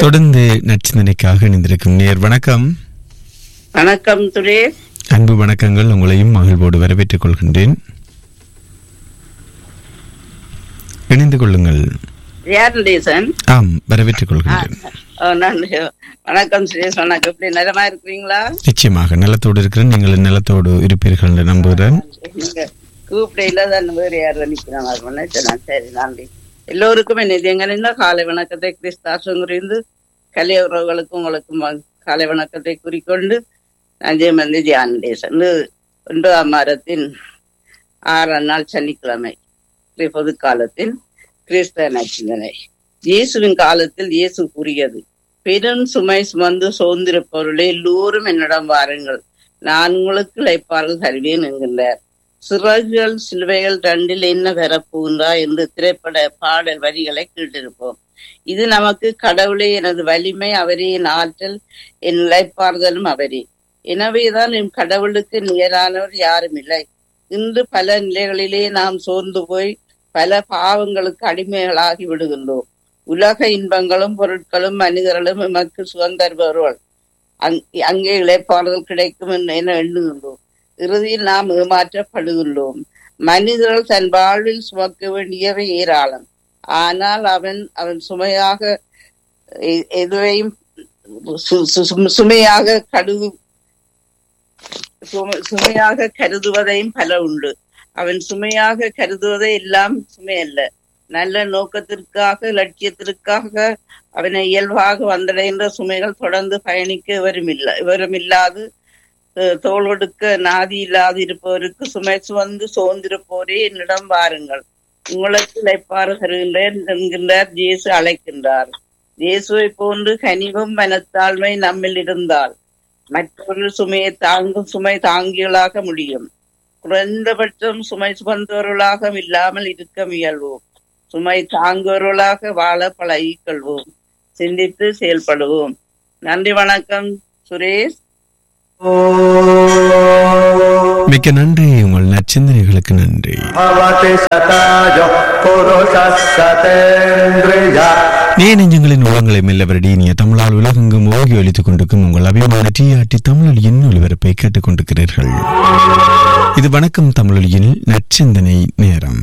தொடர்ந்து நச்சிந்தனைக்காக இணைந்திருக்கும் நேர் வணக்கம் வணக்கம் சுரேஷ் அன்பு வணக்கங்கள் உங்களையும் மகிழ்வோடு வரவேற்றுக் கொள்கின்றேன் இணைந்து கொள்ளுங்கள் யார் டேசன் ஆம் வரவேற்றுக் கொள்கின்றேன் நன்றி வணக்கம் சுரேஷ் வணக்கம் எப்படி நலமா இருக்கிறீங்களா நிச்சயமாக நிலத்தோடு இருக்கிறேன் நீங்கள் நிலத்தோடு இருப்பீர்கள் என்று நம்புகிறேன் நீங்க கூப்பிடையில தான் வேறு யார் நினைக்கிறேன் சரி நன்றி எல்லோருக்கும் என்ன எங்க காலை வணக்கத்தை கிறிஸ்தாசம் குறிந்து கலிய உறவுகளுக்கும் உங்களுக்கும் வ- காலை வணக்கத்தை குறிக்கொண்டு நான் ஜெயமந்தி தியான டேசன் ஒன்பதாம் வாரத்தின் ஆறாம் நாள் சனிக்கிழமை கிரி- பொது காலத்தில் கிறிஸ்தவ நச்சிந்தனை இயேசுவின் காலத்தில் இயேசு கூறியது பெரும் சுமை சுமந்து சோர்ந்திருப்பவர்களே எல்லோரும் என்னிடம் வாருங்கள் நான் உங்களுக்கு இளைப்பாறல் தருவேன் என்கின்றார் சிறகுகள் சிலுவைகள் ரெண்டில் என்ன பெறப்போகின்றா என்று திரைப்பட பாடல் வரிகளை கேட்டிருப்போம் இது நமக்கு கடவுளே எனது வலிமை அவரே என் ஆற்றல் என் இளைப்பாறுதலும் அவரே எனவேதான் என் கடவுளுக்கு நிகரானவர் யாரும் இல்லை இன்று பல நிலைகளிலே நாம் சோர்ந்து போய் பல பாவங்களுக்கு அடிமைகளாகி விடுகின்றோம் உலக இன்பங்களும் பொருட்களும் மனிதர்களும் எமக்கு சுகம் தருபவர்கள் அங்- அங்கே இளைப்பாறுதல் கிடைக்கும் என்று என எண்ணுகின்றோம் இறுதியில் நாம் ஏமாற்றப்படுகின்றோம் மனிதர்கள் தன் வாழ்வில் சுமக்க வேண்டியவை ஏராளம் ஆனால் அவன் அவன் சுமையாக எ- எதுவையும் சு- சு- சு- சுமையாக கடுகு சும- சுமையாக கருதுவதையும் பல உண்டு அவன் சுமையாக கருதுவதை எல்லாம் சுமை அல்ல நல்ல நோக்கத்திற்காக லட்சியத்திற்காக அவனை இயல்பாக வந்தடைகின்ற சுமைகள் தொடர்ந்து பயணிக்க இவரும் இல்ல இவரும் இல்லாது அஹ், தோளொடுக்க நாதி இல்லாது இருப்பவருக்கு சுமை சுமந்து சோர்ந்திருப்போரே என்னிடம் வாருங்கள் உங்களுக்கு இளைப்பாறு தருகின்றேன் என்கின்றார் இயேசு அழைக்கின்றார் இயேசுவை போன்று கனிவும் மனத்தாழ்மை நம்மில் இருந்தால் மற்றொரு சுமையை தாங்கும் சுமை தாங்கிகளாக முடியும் குறைந்தபட்சம் சுமை சுமந்தவர்களாக இல்லாமல் இருக்க முயல்வோம் சுமை தாங்குவவர்களாக வாழ பழகிக் கொள்வோம் சிந்தித்து செயல்படுவோம் நன்றி வணக்கம் சுரேஷ் மிக்க நன்றி உங்கள் நச்சிந்தனைகளுக்கு நன்றி भवति सतायो पुरुषः सतेन्द्रिया நீ நெஞ்சங்களின் உலகங்களை மெல்ல வருடி இனிய தமிழால் உலகெங்கும் ஓகி ஒலித்துக் கொண்டிருக்கும் உங்கள் அபிமான டிஆர்டி தமிழொலியின் ஒலிபரப்பை கேட்டுக் கொண்டிருக்கிறீர்கள் இது வணக்கம் தமிழொலியில் நச்சிந்தனை நேரம்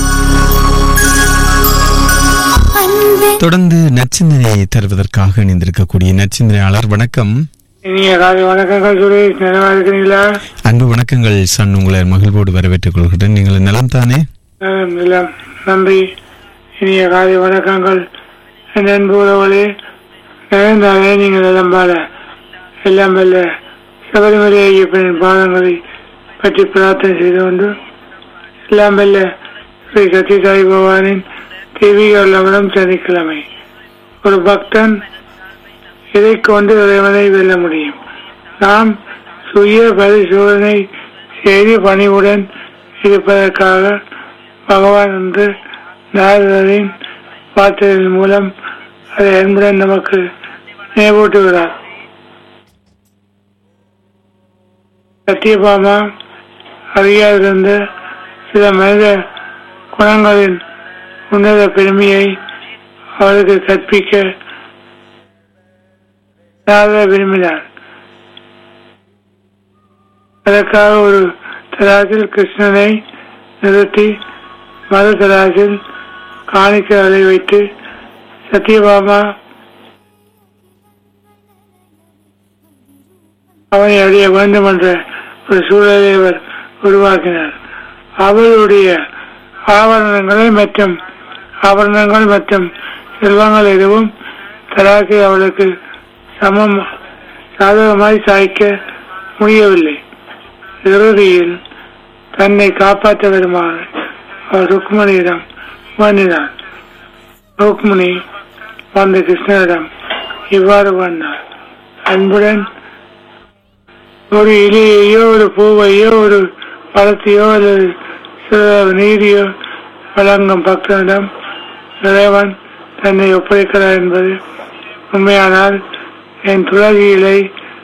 தொடர்ந்து நச்சிந்தனையை தருவதற்காக இணைந்திருக்கக்கூடிய நச்சிந்தனையாளர் வணக்கம் இனிய காலை வணக்கங்கள் சுரேஷ் நிலவா இருக்கிறீங்களா அன்பு வணக்கங்கள் சன் உங்களை மகிழ்வோடு வரவேற்றுக் கொள்கிறேன் நீங்கள் நலம் தானே நலம், நலம். நன்றி இனிய காலை வணக்கங்கள் என் அன்பு உறவுகளே நினைந்தாலே நீங்கள் நலம் பாட எல்லாம் வல்ல சபரிமலை ஐயப்பனின் பாதங்களை பற்றி பிரார்த்தனை செய்து கொண்டு எல்லாம் வல்ல ஸ்ரீ சத்யசாய் பகவானின் தெய்வீக உள்ளவனம் சனிக்கிழமை ஒரு பக்தன் இதை கொண்டு இறைவனை வெல்ல முடியும் நாம் சுய பரிசோதனை செய்து பணிவுடன் இருப்பதற்காக பகவான் என்று நாரதரின் வார்த்தைகளின் மூலம் அதை அன்புடன் நமக்கு நினைவூட்டுகிறார் சத்யபாமா அறியாதிருந்த சில மனித குணங்களின் உன்னத பெருமையை அவருக்கு கற்பிக்க நாரத விரும்பினார் அதற்காக ஒரு தராசில் கிருஷ்ணனை நிறுத்தி மறு தராசில் காணிக்கைகளை வைத்து சத்யபாமா அவனை அறிய வேண்டும் என்ற ஒரு சூழலை அவர் உருவாக்கினார் அவளுடைய ஆபரணங்களை மற்றும் ஆபரணங்கள் மற்றும் செல்வங்கள் எதுவும் தராசை அவளுக்கு சமம் சாதகமாய் சாய்க்க முடியவில்லை இறுதியில் தன்னை காப்பாற்ற வருமாறு அவர் ருக்மணியிடம் வேண்டினார் ருக்மணி வந்த கிருஷ்ணரிடம் இவ்வாறு வேண்டார் அன்புடன் ஒரு இலையையோ ஒரு பூவையோ ஒரு பழத்தையோ அல்லது சிறிது நீரையோ வழங்கும் பக்தனிடம் இறைவன் தன்னை ஒப்படைக்கிறார் என்பது உண்மையானால் என் துளசி இலை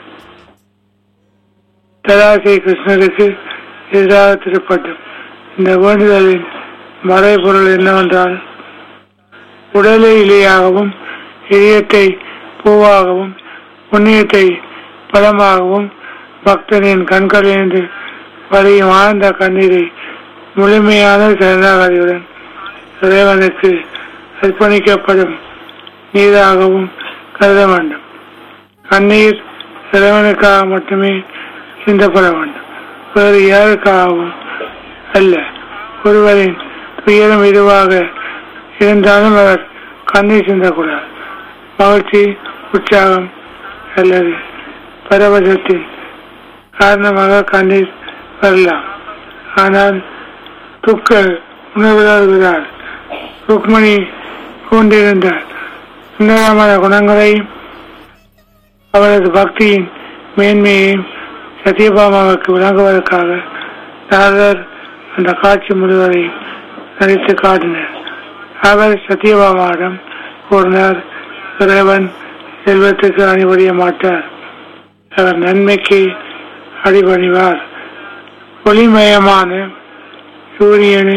தராசை கிருஷ்ணருக்கு எதிராக திருப்பட்டும் இந்த வேண்டுதலின் மறைபொருள் என்னவென்றால் உடலை இலையாகவும் இதயத்தை பூவாகவும் புண்ணியத்தை பலமாகவும் பக்தனின் கண்களிலிருந்து வழியும் ஆழ்ந்த கண்ணீரை முழுமையான சரணாகதியுடன் இறைவனுக்கு அர்ப்பணிக்கப்படும் நீராகவும் கருத வேண்டும் கண்ணீர் இறைவனுக்காக மட்டுமே சிந்தப்பட வேண்டும் வேறு யாருக்காகவும் அல்ல ஒருவரின் துயரம் இதுவாக இருந்தாலும் அவர் கண்ணீர் சிந்தக்கூடாது மகிழ்ச்சி உற்சாகம் அல்லது பரவசத்தின் காரணமாக கண்ணீர் வரலாம் ஆனால் துக்க உணர்வுகிறார் ருக்மணி கொண்டிருந்த சுந்தரமான குணங்களையும் அவரது பக்தியின் மேன்மையையும் சத்யபாமாவுக்கு விளங்குவதற்காக நாரதர் அந்த காட்சி முழுவதையும் நடித்து காட்டினர் அவர் சத்யபாமாவிடம் கூறினார் இறைவன் செல்வத்துக்கு அணிபடிய மாட்டார் அவர் நன்மைக்கு அடிபணிவார் ஒளிமயமான சூரியனை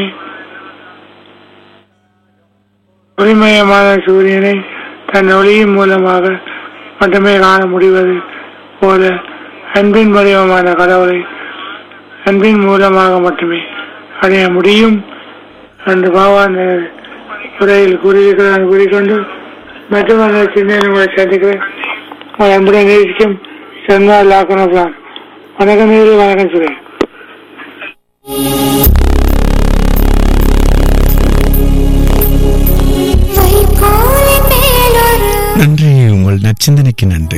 ஒளிமயமான சூரியனை தன் ஒளியின் மூலமாக மட்டுமே காண முடிவது போல அன்பின் வடிவமான கடவுளை அன்பின் மூலமாக மட்டுமே அடைய முடியும் என்று பகவான் உரையில் கூறியிருக்கிறார் கூறிக்கொண்டு மற்றவர்கள் சின்ன உங்களை சந்திக்கிறேன் உங்கள் அன்புடன் நேசிக்கும் சர்மா லாக்கணம் வணக்கம் நேரில் வணக்கம் சுரேன் நன்றி உங்கள் நற்சிந்தனைக்கு நன்றி